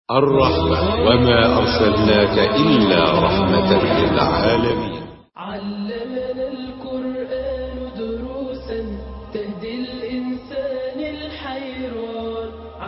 الرحمة وما أرسلناك إلا رحمة للعالمين علمنا القرآن دروسا تهدي الإنسان الحيران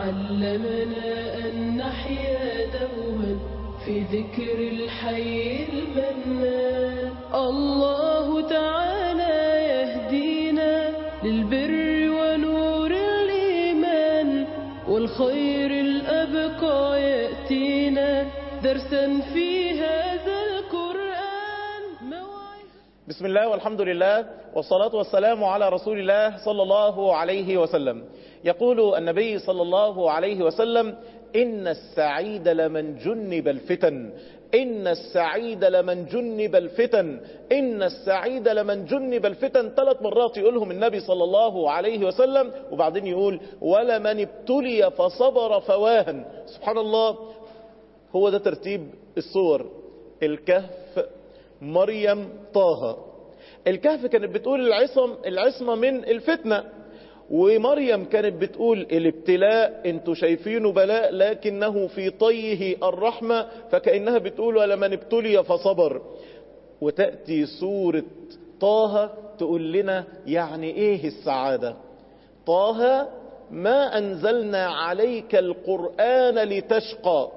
علمنا أن نحيا دوما في ذكر الحي المنان الله تعالى يهدينا للبر ونور الإيمان والخير الأبقى يأتينا درسا في هذا القرآن موعظة بسم الله والحمد لله والصلاة والسلام على رسول الله صلى الله عليه وسلم يقول النبي صلى الله عليه وسلم إن السعيد لمن جنب الفتن إن السعيد لمن جنب الفتن إن السعيد لمن جنب الفتن ثلاث مرات يقولهم النبي صلى الله عليه وسلم وبعدين يقول ولمن ابتلي فصبر فواهن سبحان الله هو ده ترتيب الصور الكهف مريم طه الكهف كانت بتقول العصم العصمة من الفتنة ومريم كانت بتقول الابتلاء انتوا شايفينه بلاء لكنه في طيه الرحمة فكأنها بتقول ولمن ابتلي فصبر وتأتي سورة طه تقول لنا يعني ايه السعادة طه ما أنزلنا عليك القرآن لتشقى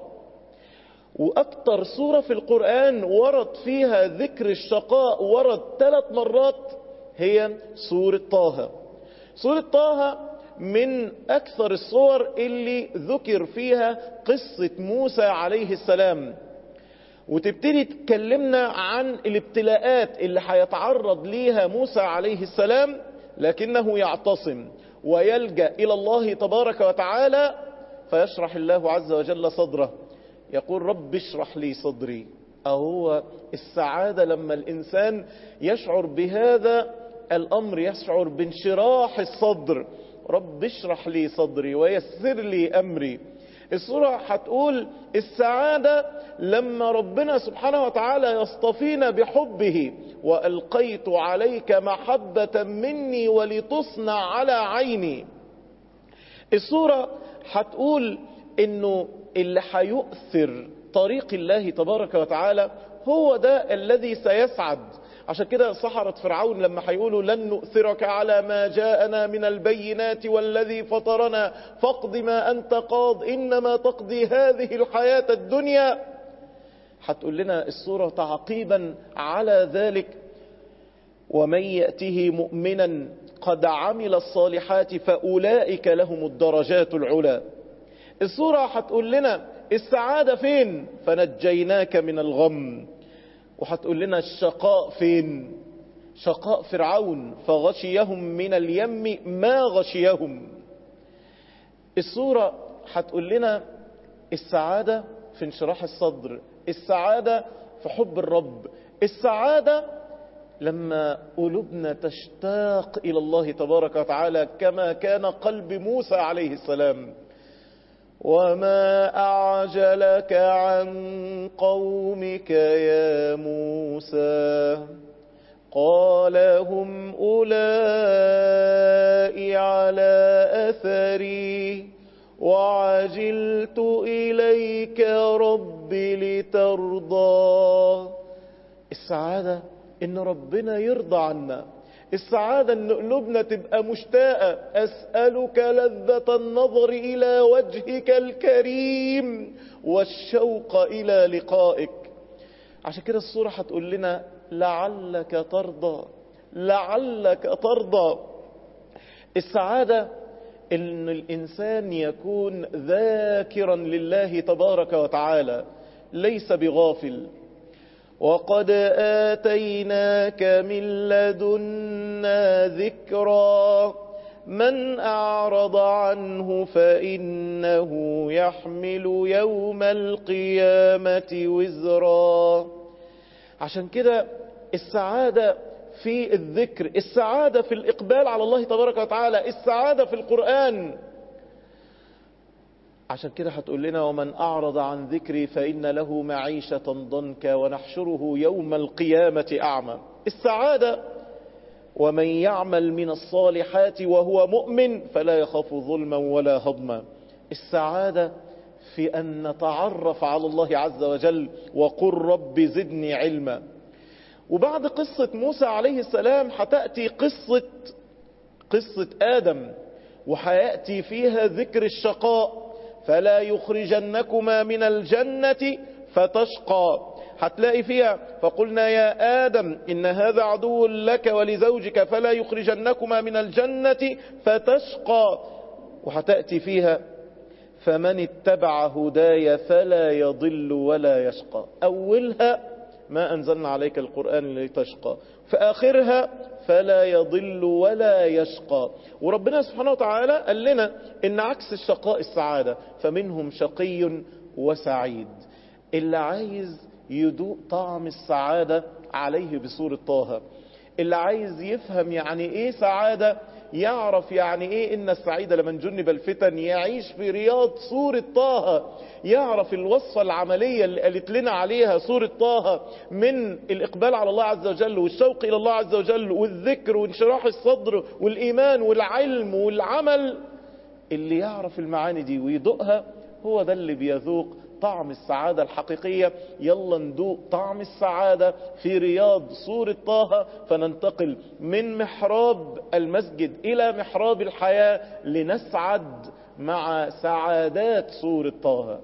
وأكتر سورة في القرآن ورد فيها ذكر الشقاء ورد ثلاث مرات هي سورة طه سورة طه من أكثر الصور اللي ذكر فيها قصة موسى عليه السلام وتبتدي تكلمنا عن الابتلاءات اللي هيتعرض ليها موسى عليه السلام لكنه يعتصم ويلجأ إلى الله تبارك وتعالى فيشرح الله عز وجل صدره يقول رب اشرح لي صدري أهو السعادة لما الإنسان يشعر بهذا الأمر يشعر بانشراح الصدر رب اشرح لي صدري ويسر لي أمري السورة هتقول السعادة لما ربنا سبحانه وتعالى يصطفينا بحبه وألقيت عليك محبة مني ولتصنع على عيني السورة هتقول انه اللي هيؤثر طريق الله تبارك وتعالى هو ده الذي سيسعد عشان كده سحرة فرعون لما هيقولوا لن نؤثرك على ما جاءنا من البينات والذي فطرنا فاقض ما أنت قاض إنما تقضي هذه الحياة الدنيا هتقول لنا السورة تعقيبا على ذلك ومن يأته مؤمنا قد عمل الصالحات فأولئك لهم الدرجات العلى السورة هتقول لنا السعادة فين فنجيناك من الغم وهتقول لنا الشقاء فين شقاء فرعون فغشيهم من اليم ما غشيهم السورة هتقول لنا السعادة في انشراح الصدر السعادة في حب الرب السعادة لما قلوبنا تشتاق إلى الله تبارك وتعالى كما كان قلب موسى عليه السلام وما أعجلك عن قومك يا موسى قال هم أولئك على أثري وعجلت إليك رب لترضى السعادة إن ربنا يرضى عنا السعادة ان قلوبنا تبقى مشتاقة أسألك لذة النظر إلى وجهك الكريم والشوق إلى لقائك عشان كده الصورة هتقول لنا لعلك ترضى لعلك ترضى السعادة ان الإنسان يكون ذاكرا لله تبارك وتعالى ليس بغافل وقد آتيناك من لدنا ذكرا من أعرض عنه فإنه يحمل يوم القيامة وزرا عشان كده السعادة في الذكر السعادة في الإقبال على الله تبارك وتعالى السعادة في القرآن عشان كده هتقول لنا ومن أعرض عن ذكري فإن له معيشة ضنكا ونحشره يوم القيامة أعمى السعادة ومن يعمل من الصالحات وهو مؤمن فلا يخاف ظلما ولا هضما السعادة في أن نتعرف على الله عز وجل وقل رب زدني علما وبعد قصة موسى عليه السلام هتأتي قصة قصة آدم وهيأتي فيها ذكر الشقاء فلا يخرجنكما من الجنة فتشقى هتلاقي فيها فقلنا يا آدم إن هذا عدو لك ولزوجك فلا يخرجنكما من الجنة فتشقى وهتأتي فيها فمن اتبع هداي فلا يضل ولا يشقى أولها ما أنزلنا عليك القرآن لتشقى في آخرها فلا يضل ولا يشقى وربنا سبحانه وتعالى قال لنا إن عكس الشقاء السعادة فمنهم شقي وسعيد اللي عايز يدوق طعم السعادة عليه بصورة طه اللي عايز يفهم يعني ايه سعادة يعرف يعني ايه ان السعيد لمن جنب الفتن يعيش في رياض سورة طه يعرف الوصفة العملية اللي قالت لنا عليها سورة طه من الاقبال على الله عز وجل والشوق الى الله عز وجل والذكر وانشراح الصدر والايمان والعلم والعمل اللي يعرف المعاني دي ويدوقها هو ده اللي بيذوق طعم السعادة الحقيقية يلا ندوق طعم السعادة في رياض سورة طه فننتقل من محراب المسجد إلى محراب الحياة لنسعد مع سعادات سورة طه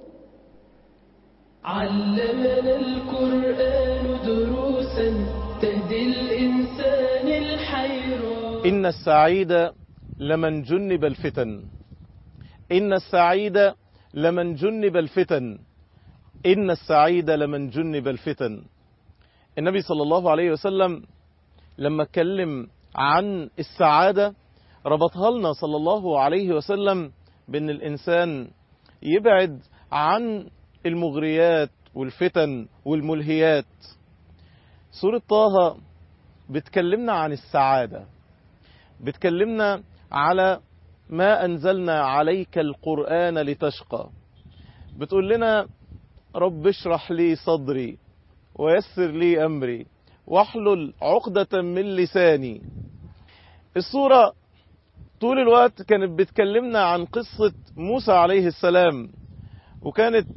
علمنا القرآن دروسا تهدي الإنسان الحيران إن السعيد لمن جنب الفتن إن السعيد لمن جنب الفتن إن السعيد لمن جنب الفتن النبي صلى الله عليه وسلم لما اتكلم عن السعادة ربطها لنا صلى الله عليه وسلم بأن الإنسان يبعد عن المغريات والفتن والملهيات سورة طه بتكلمنا عن السعادة بتكلمنا على ما أنزلنا عليك القرآن لتشقى بتقول لنا رب اشرح لي صدري ويسر لي أمري واحلل عقدة من لساني الصورة طول الوقت كانت بتكلمنا عن قصة موسى عليه السلام وكانت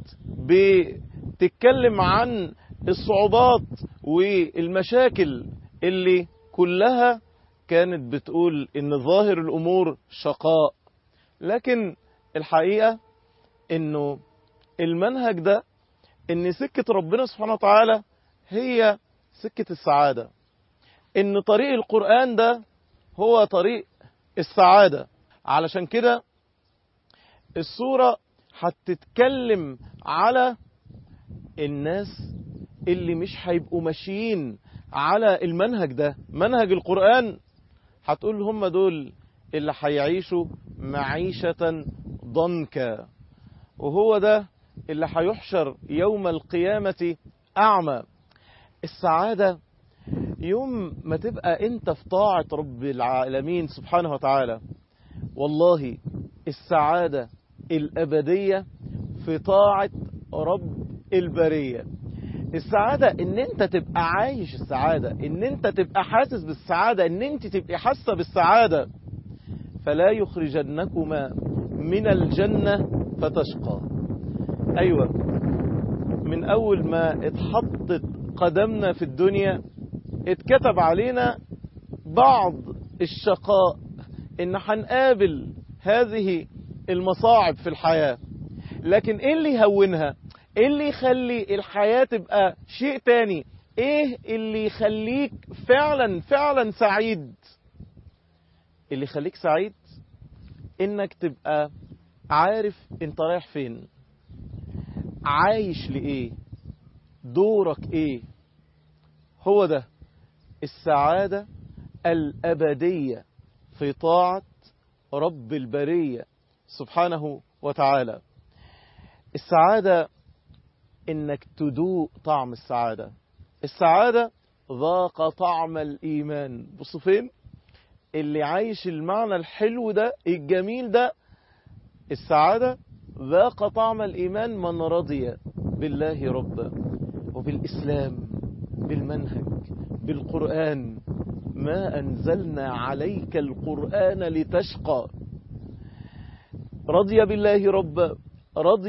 بتتكلم عن الصعوبات والمشاكل اللي كلها كانت بتقول ان ظاهر الامور شقاء لكن الحقيقة انه المنهج ده ان سكة ربنا سبحانه وتعالى هي سكة السعادة ان طريق القرآن ده هو طريق السعادة علشان كده السورة هتتكلم على الناس اللي مش هيبقوا ماشيين على المنهج ده منهج القرآن هتقول هم دول اللي هيعيشوا معيشة ضنكا وهو ده اللي هيحشر يوم القيامة أعمى السعادة يوم ما تبقى انت في طاعة رب العالمين سبحانه وتعالى والله السعادة الأبدية في طاعة رب البرية السعادة ان انت تبقى عايش السعادة ان انت تبقى حاسس بالسعادة ان انت تبقى حاسة بالسعادة فلا يخرجنكما من الجنة فتشقى ايوه من اول ما اتحطت قدمنا في الدنيا اتكتب علينا بعض الشقاء ان هنقابل هذه المصاعب في الحياة لكن ايه اللي يهونها ايه اللي يخلي الحياة تبقى شيء تاني ايه اللي يخليك فعلا فعلا سعيد اللي يخليك سعيد انك تبقى عارف انت رايح فين عايش لايه دورك ايه هو ده السعادة الأبدية في طاعة رب البرية سبحانه وتعالى السعادة انك تدوق طعم السعادة السعادة ذاق طعم الإيمان بصوا فين اللي عايش المعنى الحلو ده الجميل ده السعادة ذاق طعم الإيمان من رضي بالله ربا وبالإسلام بالمنهج بالقرآن ما أنزلنا عليك القرآن لتشقى رضي بالله ربا رضي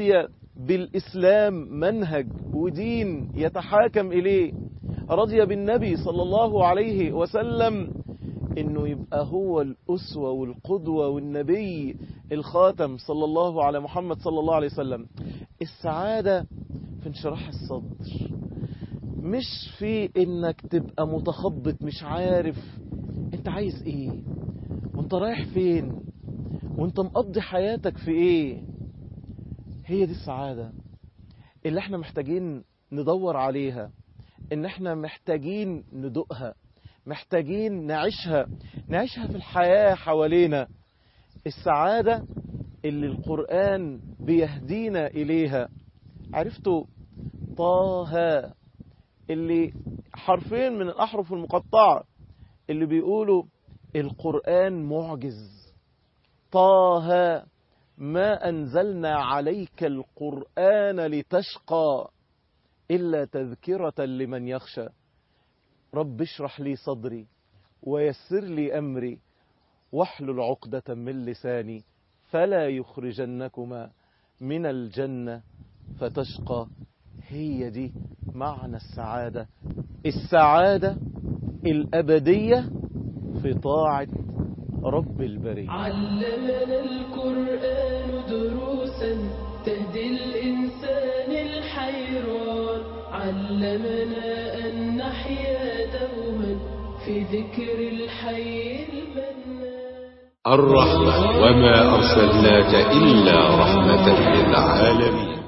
بالإسلام منهج ودين يتحاكم إليه رضي بالنبي صلى الله عليه وسلم انه يبقى هو الأسوة والقدوة والنبي الخاتم صلى الله على محمد صلى الله عليه وسلم السعادة في انشراح الصدر مش في انك تبقى متخبط مش عارف انت عايز ايه وانت رايح فين وانت مقضي حياتك في ايه هي دي السعادة اللي احنا محتاجين ندور عليها ان احنا محتاجين ندوقها محتاجين نعيشها نعيشها في الحياة حوالينا السعادة اللي القرآن بيهدينا إليها عرفتوا طه اللي حرفين من الأحرف المقطعة اللي بيقولوا القرآن معجز طه ما أنزلنا عليك القرآن لتشقى إلا تذكرة لمن يخشى رب اشرح لي صدري ويسر لي أمري واحلل عقدة من لساني فلا يخرجنكما من الجنة فتشقى هي دي معنى السعادة السعادة الأبدية في طاعة رب البرية علمنا القرآن دروسا تهدي الإنسان الحيران علمنا أن نحيا دوما في ذكر الحي المنان الرحمة وما أرسلناك إلا رحمة للعالمين